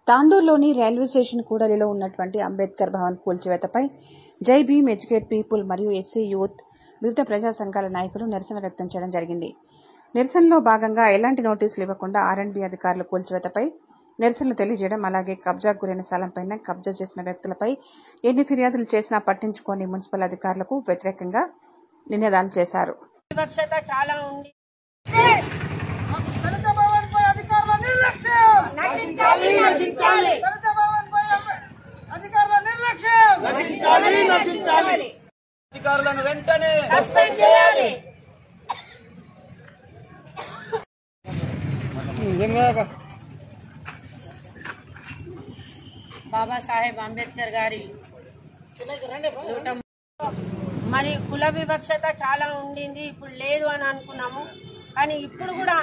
తాండూరులోని railway station కూడలిలో ఉన్నటువంటి అంబేద్కర్ భవన్ కూల్చివేతపై జై భీమ్ ఎడ్యుకేట్ పీపుల్ మరియు ఎస్సీ యూత్ వివిధ ప్రజా సంఘాల నాయకులు నిరసన వ్యక్తం చేయడం జరిగింది నిరసనలో భాగంగా ఎలాంటి నోటీసులు ఇవ్వకుండా ఆర్ఎండ్బీ అధికారుల కూల్చివేతపై నిరసనలు తెలియజేయడం అలాగే కబ్జాకు గురైన స్థలంపై కబ్జా చేసిన వ్యక్తులపై ఎన్ని ఫిర్యాదులు చేసినా పట్టించుకోని మున్సిపల్ అధికారులకు వ్యతిరేకంగా నినాదాలు చేశారు వివక్షత చాలా ఉంది దళిత భవన్ పై అధికారుల నిర్లక్ష్యం నశించాలి నశించాలి దళిత భవన్ పై అధికారుల నిర్లక్ష్యం నశించాలి నశించాలి అధికారులను వెంటనే సస్పెండ్ చేయాలి బాబాసాహెబ్ అంబేద్కర్ గారి నూట మరి కుల వివక్షత చాలా ఉండింది ఇప్పుడు లేదు అని అనుకున్నాము కానీ ఇప్పుడు కూడా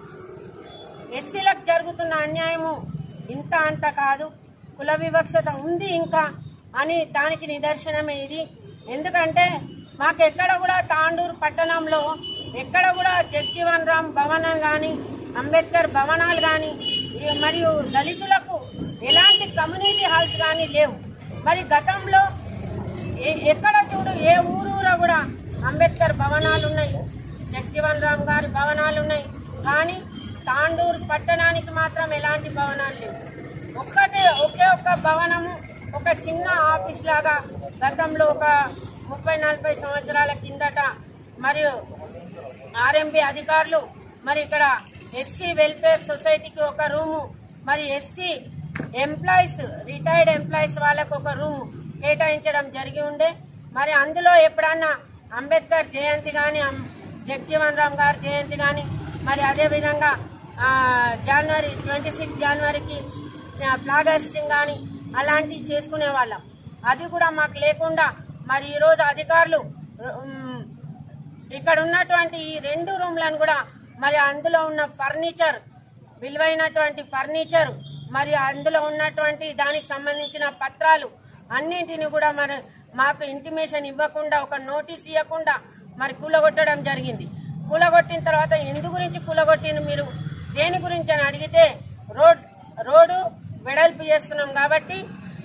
ఎస్సీలకు జరుగుతున్న అన్యాయము ఇంత అంత కాదు కుల వివక్షత ఉంది ఇంకా అని దానికి నిదర్శనమే ఇది ఎందుకంటే మాకు ఎక్కడ కూడా తాండూరు పట్టణంలో ఎక్కడ కూడా జగ్జీవన్ రామ్ భవనం కానీ అంబేద్కర్ భవనాలు కానీ మరియు దళితులకు ఎలాంటి కమ్యూనిటీ హాల్స్ కానీ లేవు మరి గతంలో ఏ- ఎక్కడ చూడు ఏ ఊరూర కూడా అంబేద్కర్ భవనాలు ఉన్నాయి జగ్జీవన్ రామ్ గారి భవనాలు ఉన్నాయి కానీ తాండూరు పట్టణానికి మాత్రం ఎలాంటి భవనాలు లేవు ఒక్కటే ఒకే ఒక్క భవనము ఒక చిన్న ఆఫీస్ లాగా గతంలో ఒక ముప్పై నలభై సంవత్సరాల కిందట మరియు ఆర్ఎంబి అధికారులు మరి ఇక్కడ ఎస్సీ వెల్ఫేర్ సొసైటీకి ఒక రూము మరి ఎస్సీ ఎంప్లాయీస్ రిటైర్డ్ ఎంప్లాయీస్ వాళ్ళకు ఒక రూము కేటాయించడం జరిగి ఉండే మరి అందులో ఎప్పుడన్నా అంబేద్కర్ జయంతి కానీ జగ్జీవన్ రామ్ గారి జయంతి కానీ మరి అదేవిధంగా ఆ, జనవరి ట్వంటీ సిక్స్ జనవరికి ఆ, ఫ్లాగ్ హాస్టింగ్ కానీ అలాంటివి చేసుకునే వాళ్ళం అది కూడా మాకు లేకుండా మరి ఈరోజు అధికారులు ఉమ్, ఇక్కడ ఉన్నటువంటి ఈ రెండు రూమ్లను కూడా మరి అందులో ఉన్న ఫర్నిచర్ విలువైనటువంటి ఫర్నిచర్ మరి అందులో ఉన్నటువంటి దానికి సంబంధించిన పత్రాలు అన్నింటిని కూడా మరి మాకు ఇంటిమేషన్ ఇవ్వకుండా ఒక నోటీస్ ఇవ్వకుండా మరి కూలగొట్టడం జరిగింది కూలగొట్టిన తర్వాత ఎందు గురించి కూలగొట్టిన మీరు దేని గురించి అని అడిగితే రోడ్ రోడ్డు వెడల్పు చేస్తున్నాం కాబట్టి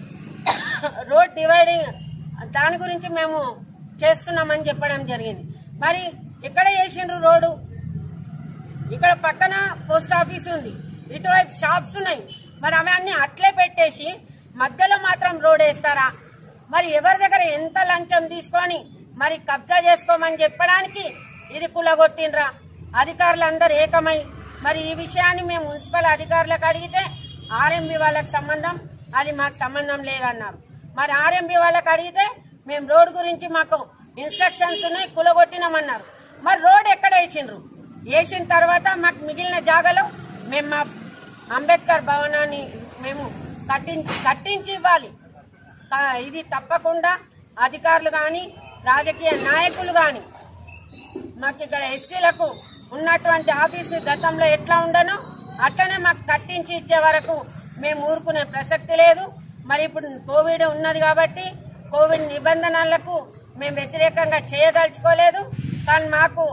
రోడ్ డివైడింగ్ దాని గురించి మేము చేస్తున్నామని చెప్పడం జరిగింది మరి ఎక్కడ చేసిండ్రు రోడ్డు ఇక్కడ పక్కన పోస్ట్ ఆఫీస్ ఉంది ఇటువైపు షాప్స్ ఉన్నాయి మరి అవి అన్ని అట్లే పెట్టేసి మధ్యలో మాత్రం రోడ్ వేస్తారా మరి ఎవరి దగ్గర ఎంత లంచం తీసుకొని మరి కబ్జా చేసుకోమని చెప్పడానికి ఇది కులగొట్టిండ్రా అధికారులందరూ ఏకమై మరి ఈ విషయాన్ని మేము మున్సిపల్ అధికారులకు అడిగితే ఆర్ఎంబి వాళ్ళకి సంబంధం అది మాకు సంబంధం లేదన్నారు మరి ఆర్ఎంబి వాళ్ళకి అడిగితే మేము రోడ్ గురించి మాకు ఇన్స్ట్రక్షన్స్ ఉన్నాయి కులగొట్టినామన్నారు మరి రోడ్ ఎక్కడ వేసిండ్రు వేసిన తర్వాత మాకు మిగిలిన జాగాలో మేము మా అంబేద్కర్ భవనాన్ని మేము కట్టించి కట్టించి ఇవ్వాలి కా- ఇది తప్పకుండా అధికారులు కానీ రాజకీయ నాయకులు కానీ మాకు ఇక్కడ ఎస్సీలకు ఉన్నటువంటి ఆఫీసు గతంలో ఎట్లా ఉండనో అట్లనే మాకు కట్టించి ఇచ్చే వరకు మేము ఊరుకునే ప్రసక్తి లేదు మరి ఇప్పుడు కోవిడ్ ఉన్నది కాబట్టి కోవిడ్ నిబంధనలకు మేము వ్యతిరేకంగా చేయదలుచుకోలేదు కానీ మాకు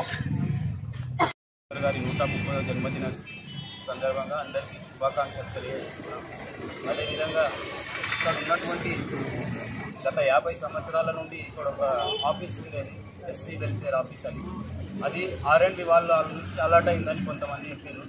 అంబేద్కర్ గారి నూట ముప్పై జన్మదిన సందర్భంగా అందరికీ శుభాకాంక్షలు తెలియజేస్తున్నాం అదేవిధంగా ఇక్కడ ఉన్నటువంటి గత యాభై సంవత్సరాల నుండి ఇక్కడ ఒక ఆఫీస్ ఉండేది ఎస్సీ వెల్ఫేర్ ఆఫీస్ అని అది ఆర్ అండ్ వాళ్ళ నుంచి అలర్ట్ అయిందని కొంతమంది చెప్పారు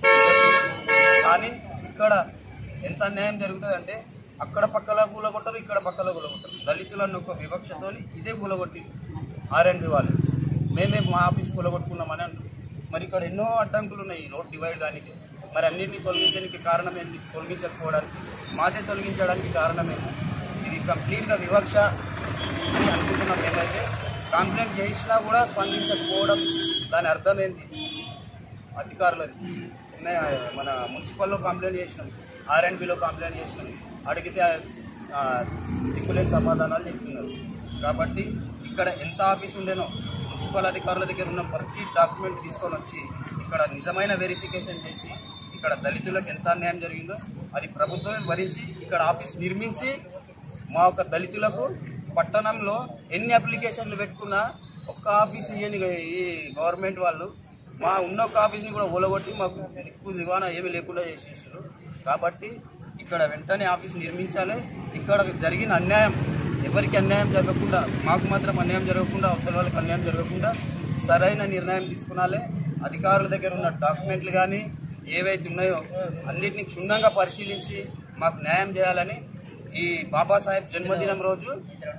కానీ ఇక్కడ ఎంత అన్యాయం జరుగుతుందంటే అక్కడ పక్కల కూలగొట్టరు ఇక్కడ పక్కల కూలగొట్టరు దళితులను ఒక వివక్షతో ఇదే కూలగొట్టి ఆర్ అండ్ వాళ్ళు మేమే మా ఆఫీస్ కూలగొట్టుకున్నామని అంటారు మరి ఇక్కడ ఎన్నో అడ్డంకులు ఉన్నాయి ఈ రోడ్ డివైడ్ దానికి మరి అన్నింటినీ తొలగించడానికి కారణం ఏంటి తొలగించకపోవడానికి మాదే తొలగించడానికి కారణం ఏంటి ఇది కంప్లీట్గా వివక్ష అని అనుకుంటున్నాం మేమైతే కంప్లైంట్ చేసినా కూడా స్పందించకపోవడం దాని అర్థం ఏంటి అధికారులది ఉన్నాయి, మన మున్సిపల్లో కంప్లైంట్ చేసినాం ఆర్ఎండ్బిలో కంప్లైంట్ చేసినాం అడిగితే ఆ, దిక్కులేని సమాధానాలు చెప్తున్నారు కాబట్టి ఇక్కడ ఎంత ఆఫీస్ ఉండేనో మున్సిపల్ అధికారుల దగ్గర ఉన్న ప్రతి డాక్యుమెంట్ తీసుకొని వచ్చి ఇక్కడ నిజమైన వెరిఫికేషన్ చేసి ఇక్కడ దళితులకు ఎంత అన్యాయం జరిగిందో అది ప్రభుత్వమే భరించి ఇక్కడ ఆఫీస్ నిర్మించి మా యొక్క దళితులకు పట్టణంలో ఎన్ని అప్లికేషన్లు పెట్టుకున్నా ఒక్క ఆఫీస్ ఇయ్యని ఈ గవర్నమెంట్ వాళ్ళు మా ఉన్న ఒక ఆఫీస్ని కూడా ఊలగొట్టి మాకు దిక్కు దివానా ఏమీ లేకుండా చేసేసారు కాబట్టి ఇక్కడ వెంటనే ఆఫీస్ నిర్మించాలి ఇక్కడ జరిగిన అన్యాయం ఎవరికి అన్యాయం జరగకుండా మాకు మాత్రం అన్యాయం జరగకుండా అవతల వాళ్ళకి అన్యాయం జరగకుండా సరైన నిర్ణయం తీసుకునాలి అధికారుల దగ్గర ఉన్న డాక్యుమెంట్లు కానీ ఏవైతే ఉన్నాయో అన్నిటిని క్షుణ్ణంగా పరిశీలించి మాకు న్యాయం చేయాలని ఈ బాబాసాహెబ్ జన్మదినం రోజు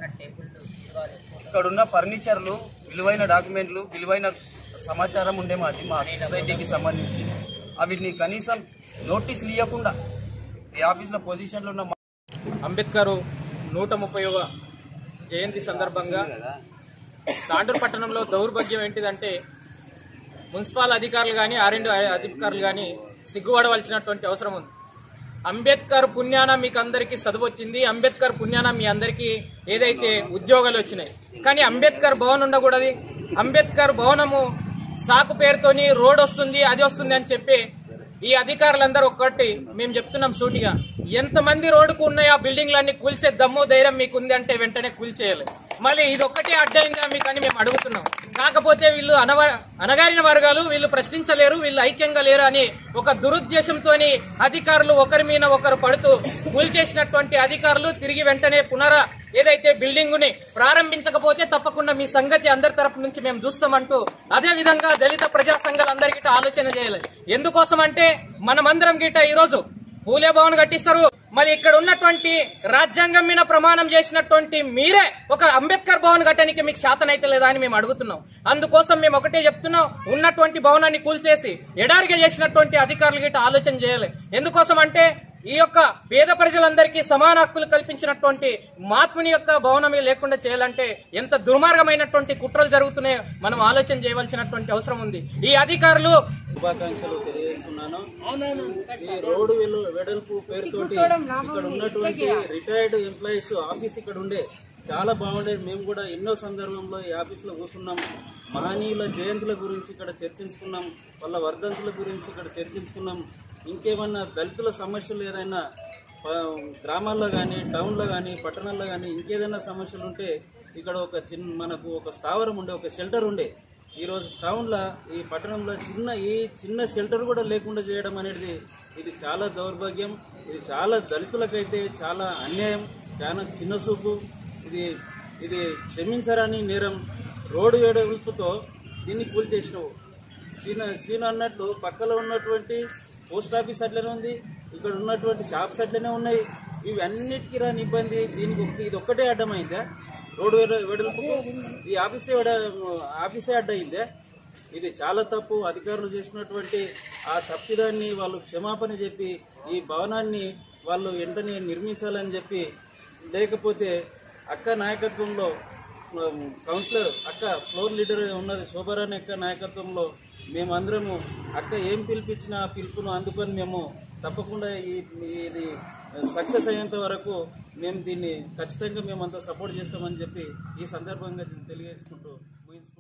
ఇక్కడ ఉన్న ఫర్నిచర్లు విలువైన డాక్యుమెంట్లు విలువైన సమాచారం ఉండే మాది మా సొసైటీకి సంబంధించి అవిటిని కనీసం నోటీసులు ఇవ్వకుండా ఈ ఆఫీస్లో పొజిషన్లో ఉన్న మా- అంబేద్కర్ నూట ముప్పైవ జయంతి సందర్భంగా తాండూరు పట్టణంలో దౌర్భాగ్యం ఏంటిదంటే మున్సిపల్ అధికారులు కానీ ఆర్ఎండ్ అధికారులు కానీ సిగ్గుపడవలసినటువంటి అవసరం ఉంది అంబేద్కర్ పుణ్యాన మీకు అందరికీ చదువు వచ్చింది అంబేద్కర్ పుణ్యాన మీ అందరికీ ఏదైతే ఉద్యోగాలు వచ్చినాయి కానీ అంబేద్కర్ భవన్ ఉండకూడదు అంబేద్కర్ భవనము సాకు పేరుతోని రోడ్ వస్తుంది అది వస్తుంది అని చెప్పి ఈ అధికారులందరూ ఒక్కటి మేము చెప్తున్నాం సూటిగా ఎంతమంది రోడ్డుకు ఉన్నాయి ఆ బిల్డింగ్లన్నీ కూల్చే దమ్ము ధైర్యం మీకు ఉంది అంటే వెంటనే కూల్చేయాలి మళ్ళీ ఇది ఒక్కటే అడ్డైందా మీకు అని మేము అడుగుతున్నాం కాకపోతే వీళ్ళు అనవ అనగారిన వర్గాలు వీళ్ళు ప్రశ్నించలేరు వీళ్ళు ఐక్యంగా లేరు అని ఒక దురుద్దేశంతో అధికారులు ఒకరి మీద ఒకరు పడుతూ కూల్చేసినటువంటి అధికారులు తిరిగి వెంటనే పునర ఏదైతే బిల్డింగ్ ని ప్రారంభించకపోతే తప్పకుండా మీ సంగతి అందరి తరపు నుంచి మేము చూస్తామంటూ అదే విధంగా దళిత ప్రజా సంఘాలందరి గిట ఆలోచన చేయాలి ఎందుకోసం అంటే మనమందరం గిట ఈ రోజు పూలే భవన్ కట్టిస్తారు మరి ఇక్కడ ఉన్నటువంటి రాజ్యాంగం మీద ప్రమాణం చేసినటువంటి మీరే ఒక అంబేద్కర్ భవన్ కట్టడానికి మీకు శాతనైతే లేదా అని మేము అడుగుతున్నాం అందుకోసం మేము ఒకటే చెప్తున్నాం ఉన్నటువంటి భవనాన్ని కూల్చేసి ఎడారిగా చేసినటువంటి అధికారులు గిట్ట ఆలోచన చేయాలి ఎందుకోసం అంటే ఈ యొక్క పేద ప్రజలందరికీ సమాన హక్కులు కల్పించినటువంటి మహాత్ముని యొక్క భవనమే లేకుండా చేయాలంటే ఎంత దుర్మార్గమైనటువంటి కుట్రలు జరుగుతున్నాయో మనం ఆలోచన చేయవలసినటువంటి అవసరం ఉంది ఈ అధికారులు శుభాకాంక్షలు తెలియజేస్తున్నాను ఈ రోడ్డు వెలు- వెడల్పు పేరుతోటి ఇక్కడ ఉన్నటువంటి రిటైర్డ్ ఎంప్లాయీస్ ఆఫీస్ ఇక్కడ ఉండే చాలా బాగుండేది మేము కూడా ఎన్నో సందర్భంలో ఈ ఆఫీస్ లో కూర్చున్నాం మహనీయుల జయంతుల గురించి ఇక్కడ చర్చించుకున్నాం వాళ్ళ వర్ధంతుల గురించి ఇక్కడ చర్చించుకున్నాం ఇంకేమన్నా దళితుల సమస్యలు ఏదైనా ఆ, గ్రామాల్లో కానీ టౌన్లో కానీ పట్టణాల్లో కానీ ఇంకేదైనా సమస్యలు ఉంటే ఇక్కడ ఒక చిన్న మనకు ఒక స్థావరం ఉండే ఒక షెల్టర్ ఉండే ఈ రోజు టౌన్ లో ఈ పట్టణంలో చిన్న ఈ చిన్న షెల్టర్ కూడా లేకుండా చేయడం అనేది ఇది చాలా దౌర్భాగ్యం ఇది చాలా దళితులకైతే చాలా అన్యాయం చాలా చిన్న చూపు ఇది ఇది క్షమించరాని నేరం రోడ్డు వేడల్పుతో దీన్ని కూల్చేసినావు సీన సీన అన్నట్లు పక్కలో ఉన్నటువంటి పోస్ట్ ఆఫీస్ అట్లనే ఉంది ఇక్కడ ఉన్నటువంటి షాప్స్ అట్లనే ఉన్నాయి ఇవి అన్నిటికీ రాని ఇబ్బంది దీనికి ఒక్క- ఇది ఒక్కటే అడ్డమైందా రోడ్డు వెడ- వెడల్పుకు ఈ ఆఫీసే వెడ ఆఫీసే అడ్డయిందే ఇది చాలా తప్పు అధికారులు చేసినటువంటి ఆ తప్పిదాన్ని వాళ్ళు క్షమాపణ చెప్పి ఈ భవనాన్ని వాళ్ళు వెంటనే నిర్మించాలని చెప్పి లేకపోతే అక్క నాయకత్వంలో ఉమ్, కౌన్సిలర్ అక్క ఫ్లోర్ లీడర్ ఉన్నది శోభారాణి అక్క నాయకత్వంలో మేమందరము అక్క ఏం పిలిపించినా ఆ పిలుపును అందుకొని మేము తప్పకుండా ఈ ఇది సక్సెస్ అయ్యేంత వరకు మేము దీన్ని ఖచ్చితంగా మేమంతా సపోర్ట్ చేస్తామని చెప్పి ఈ సందర్భంగా తెలియజేసుకుంటూ ముగించుకుంటాం